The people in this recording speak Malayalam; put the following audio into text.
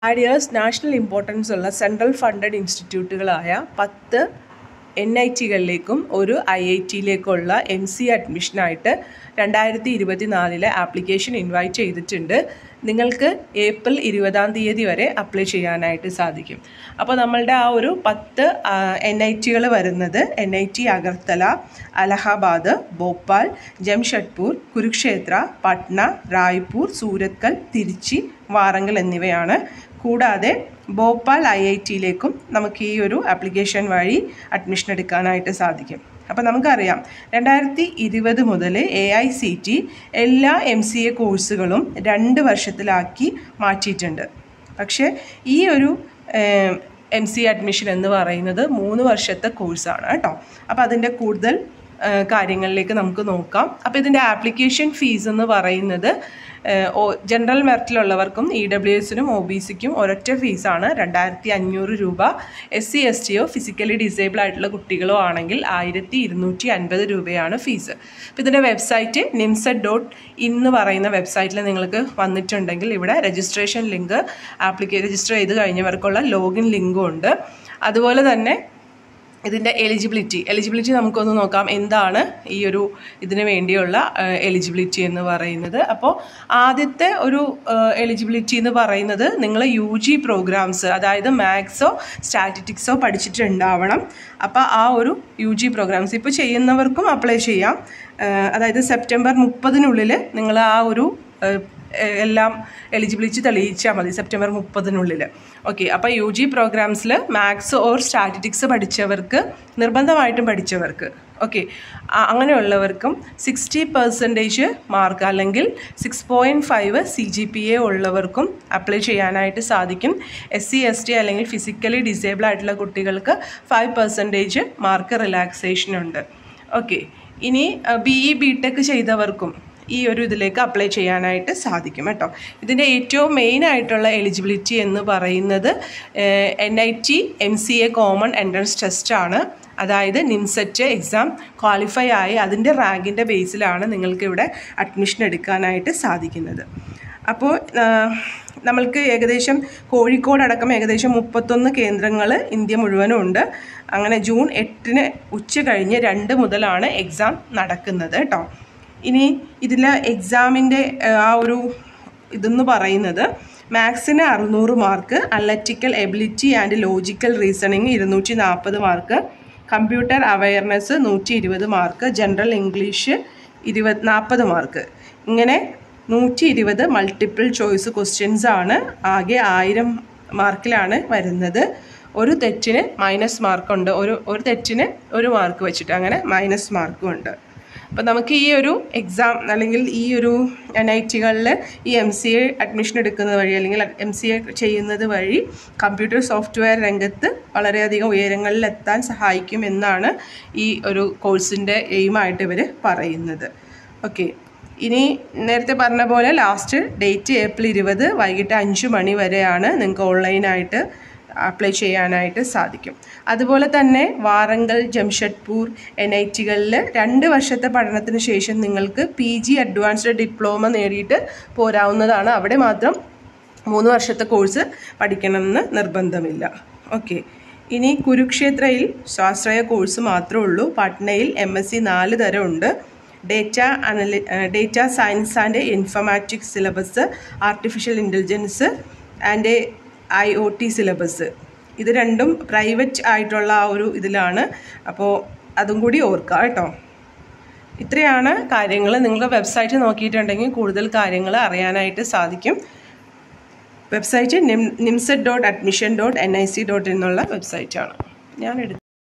ആരിയേഴ്സ് നാഷണൽ ഇമ്പോർട്ടൻസ് ഉള്ള സെൻട്രൽ ഫണ്ടഡ് ഇൻസ്റ്റിറ്റ്യൂട്ടുകളായ പത്ത് എൻ ഐ ടികളിലേക്കും ഒരു ഐ ഐ ടിയിലേക്കുള്ള എം സി അഡ്മിഷനായിട്ട് രണ്ടായിരത്തി ഇരുപത്തി നാലിലെ ആപ്ലിക്കേഷൻ ഇൻവൈറ്റ് ചെയ്തിട്ടുണ്ട് നിങ്ങൾക്ക് ഏപ്രിൽ ഇരുപതാം തീയതി വരെ അപ്ലൈ ചെയ്യാനായിട്ട് സാധിക്കും അപ്പോൾ നമ്മളുടെ ആ ഒരു പത്ത് എൻ ഐ ടികൾ വരുന്നത് N I T Agartala Allahabad Bhopal Jamshedpur Kurukshetra Patna Raipur Surathkal Trichy Warangal എന്നിവയാണ് കൂടാതെ ഭോപ്പാൽ ഐ ഐ ടിയിലേക്കും നമുക്ക് ഈ ഒരു ആപ്ലിക്കേഷൻ വഴി അഡ്മിഷൻ എടുക്കാനായിട്ട് സാധിക്കും അപ്പോൾ നമുക്കറിയാം രണ്ടായിരത്തി ഇരുപത് മുതൽ എ ഐ സി ടി എല്ലാ എം സി എ കോഴ്സുകളും രണ്ട് വർഷത്തിലാക്കി മാറ്റിയിട്ടുണ്ട് പക്ഷേ ഈ ഒരു എം സി അഡ്മിഷൻ എന്ന് പറയുന്നത് മൂന്ന് വർഷത്തെ കോഴ്സാണ് കേട്ടോ അപ്പോൾ അതിൻ്റെ കൂടുതൽ കാര്യങ്ങളിലേക്ക് നമുക്ക് നോക്കാം അപ്പോൾ ഇതിൻ്റെ ആപ്ലിക്കേഷൻ ഫീസ് എന്ന് പറയുന്നത് ജനറൽ മെറിറ്റിലുള്ളവർക്കും ഇ ഡബ്ല്യു എസിനും ഒ ബി സിക്കും ഒരൊറ്റ ഫീസാണ് രണ്ടായിരത്തി അഞ്ഞൂറ് രൂപ എസ് സി എസ് ടിയോ ഫിസിക്കലി ഡിസേബിൾ ആയിട്ടുള്ള കുട്ടികളോ ആണെങ്കിൽ ആയിരത്തി ഇരുന്നൂറ്റി അൻപത് രൂപയാണ് ഫീസ് അപ്പോൾ ഇതിൻ്റെ വെബ്സൈറ്റ് നിംസെറ്റ് ഡോട്ട് ഇന്ന് പറയുന്ന വെബ്സൈറ്റിൽ നിങ്ങൾക്ക് വന്നിട്ടുണ്ടെങ്കിൽ ഇവിടെ രജിസ്ട്രേഷൻ ലിങ്ക് ആപ്ലിക്കേ രജിസ്റ്റർ ചെയ്ത് കഴിഞ്ഞവർക്കുള്ള ലോഗിൻ ലിങ്കും ഉണ്ട് അതുപോലെ തന്നെ ഇതിൻ്റെ എലിജിബിലിറ്റി എലിജിബിലിറ്റി നമുക്കൊന്ന് നോക്കാം എന്താണ് ഈ ഒരു ഇതിന് വേണ്ടിയുള്ള എലിജിബിലിറ്റി എന്ന് പറയുന്നത് അപ്പോൾ ആദ്യത്തെ ഒരു എലിജിബിലിറ്റി എന്ന് പറയുന്നത് നിങ്ങൾ യു ജി പ്രോഗ്രാംസ് അതായത് മാത്സോ സ്റ്റാറ്റിറ്റിക്സോ പഠിച്ചിട്ടുണ്ടാവണം അപ്പോൾ ആ ഒരു യു ജി പ്രോഗ്രാംസ് ഇപ്പോൾ ചെയ്യുന്നവർക്കും അപ്ലൈ ചെയ്യാം അതായത് സെപ്റ്റംബർ മുപ്പതിനുള്ളിൽ നിങ്ങൾ ആ ഒരു എല്ലാം എലിജിബിലിറ്റി തെളിയിച്ചാൽ മതി സെപ്റ്റംബർ മുപ്പതിനുള്ളിൽ ഓക്കെ അപ്പോൾ യു ജി പ്രോഗ്രാംസിൽ മാത്സ് ഓർ സ്റ്റാറ്റിറ്റിക്സ് പഠിച്ചവർക്ക് നിർബന്ധമായിട്ടും പഠിച്ചവർക്ക് ഓക്കെ അങ്ങനെയുള്ളവർക്കും സിക്സ്റ്റി പെർസെൻറ്റേജ് മാർക്ക് അല്ലെങ്കിൽ six point five C G P A ഉള്ളവർക്കും അപ്ലൈ ചെയ്യാനായിട്ട് സാധിക്കും എസ് സി എസ് ടി അല്ലെങ്കിൽ ഫിസിക്കലി ഡിസേബിൾ ആയിട്ടുള്ള കുട്ടികൾക്ക് ഫൈവ് പെർസെൻറ്റേജ് മാർക്ക് റിലാക്സേഷൻ ഉണ്ട് ഓക്കെ ഇനി ബി ഇ ബി ടെക് ചെയ്തവർക്കും ഈ ഒരു ഇതിലേക്ക് അപ്ലൈ ചെയ്യാനായിട്ട് സാധിക്കും കേട്ടോ ഇതിൻ്റെ ഏറ്റവും മെയിൻ ആയിട്ടുള്ള എലിജിബിലിറ്റി എന്ന് പറയുന്നത് N I T M C A common entrance ടെസ്റ്റാണ് അതായത് നിംസെറ്റ് എക്സാം ക്വാളിഫൈ ആയി അതിൻ്റെ റാങ്കിൻ്റെ ബേസിലാണ് നിങ്ങൾക്ക് ഇവിടെ അഡ്മിഷൻ എടുക്കാനായിട്ട് സാധിക്കുന്നത് അപ്പോൾ നമ്മൾക്ക് ഏകദേശം കോഴിക്കോട് അടക്കം ഏകദേശം മുപ്പത്തൊന്ന് കേന്ദ്രങ്ങൾ ഇന്ത്യ മുഴുവനും ഉണ്ട് അങ്ങനെ ജൂൺ എട്ടിന് ഉച്ച കഴിഞ്ഞ് രണ്ട് മുതലാണ് എക്സാം നടക്കുന്നത് കേട്ടോ ഇനി ഇതിൽ എക്സാമിൻ്റെ ആ ഒരു ഇതെന്ന് പറയുന്നത് മാത്സിന് അറുന്നൂറ് mark analytical ability and logical reasoning ഇരുന്നൂറ്റി നാൽപ്പത് മാർക്ക് കമ്പ്യൂട്ടർ അവയർനെസ് നൂറ്റി ഇരുപത് മാർക്ക് ജനറൽ ഇംഗ്ലീഷ് ഇരുപത് നാൽപ്പത് മാർക്ക് ഇങ്ങനെ നൂറ്റി ഇരുപത് മൾട്ടിപ്പിൾ ചോയ്സ് ക്വസ്റ്റ്യൻസ് ആണ് ആകെ ആയിരം മാർക്കിലാണ് വരുന്നത് ഒരു തെറ്റിന് മൈനസ് മാർക്കുണ്ട് ഒരു ഒരു തെറ്റിന് ഒരു മാർക്ക് വെച്ചിട്ട് അങ്ങനെ മൈനസ് മാർക്കും ഉണ്ട് അപ്പോൾ നമുക്ക് ഈ ഒരു എക്സാം അല്ലെങ്കിൽ ഈ ഒരു എൻ ഐ ടികളിൽ ഈ എം സി എ അഡ്മിഷൻ എടുക്കുന്നത് വഴി അല്ലെങ്കിൽ എം സി എ ചെയ്യുന്നത് വഴി കമ്പ്യൂട്ടർ സോഫ്റ്റ്വെയർ രംഗത്ത് വളരെയധികം ഉയരങ്ങളിൽ എത്താൻ സഹായിക്കും എന്നാണ് ഈ ഒരു കോഴ്സിൻ്റെ എയിമായിട്ട് ഇവർ പറയുന്നത് ഓക്കെ ഇനി നേരത്തെ പറഞ്ഞ പോലെ ലാസ്റ്റ് ഡേറ്റ് ഏപ്രിൽ ഇരുപത് വൈകിട്ട് അഞ്ച് മണി വരെയാണ് നിങ്ങൾക്ക് ഓൺലൈനായിട്ട് അപ്ലൈ ചെയ്യാനായിട്ട് സാധിക്കും അതുപോലെ തന്നെ വാറങ്കൽ ജംഷഡ്പൂർ എൻ ഐ ടികളിൽ രണ്ട് വർഷത്തെ പഠനത്തിന് ശേഷം നിങ്ങൾക്ക് പി ജി അഡ്വാൻസ്ഡ് ഡിപ്ലോമ നേടിയിട്ട് പോരാവുന്നതാണ് അവിടെ മാത്രം മൂന്ന് വർഷത്തെ കോഴ്സ് പഠിക്കണമെന്ന് നിർബന്ധമില്ല ഓക്കെ ഇനി കുരുക്ഷേത്രയിൽ സ്വാശ്രയ കോഴ്സ് മാത്രമേ ഉള്ളൂ പട്നയിൽ എം എസ് സി നാല് തരമുണ്ട് ഡേറ്റ അനലി data science and informatics syllabus artificial intelligence and I O T syllabus ഇത് രണ്ടും പ്രൈവറ്റ് ആയിട്ടുള്ള ആ ഒരു ഇതിലാണ് അപ്പോൾ അതും കൂടി ഓർക്കുക കേട്ടോ ഇത്രയാണ് കാര്യങ്ങൾ നിങ്ങൾ വെബ്സൈറ്റ് നോക്കിയിട്ടുണ്ടെങ്കിൽ കൂടുതൽ കാര്യങ്ങൾ അറിയാനായിട്ട് സാധിക്കും വെബ്സൈറ്റ് നിം NIMCET dot admission dot N I C dot എന്നുള്ള വെബ്സൈറ്റാണ് ഞാൻ എടുത്തു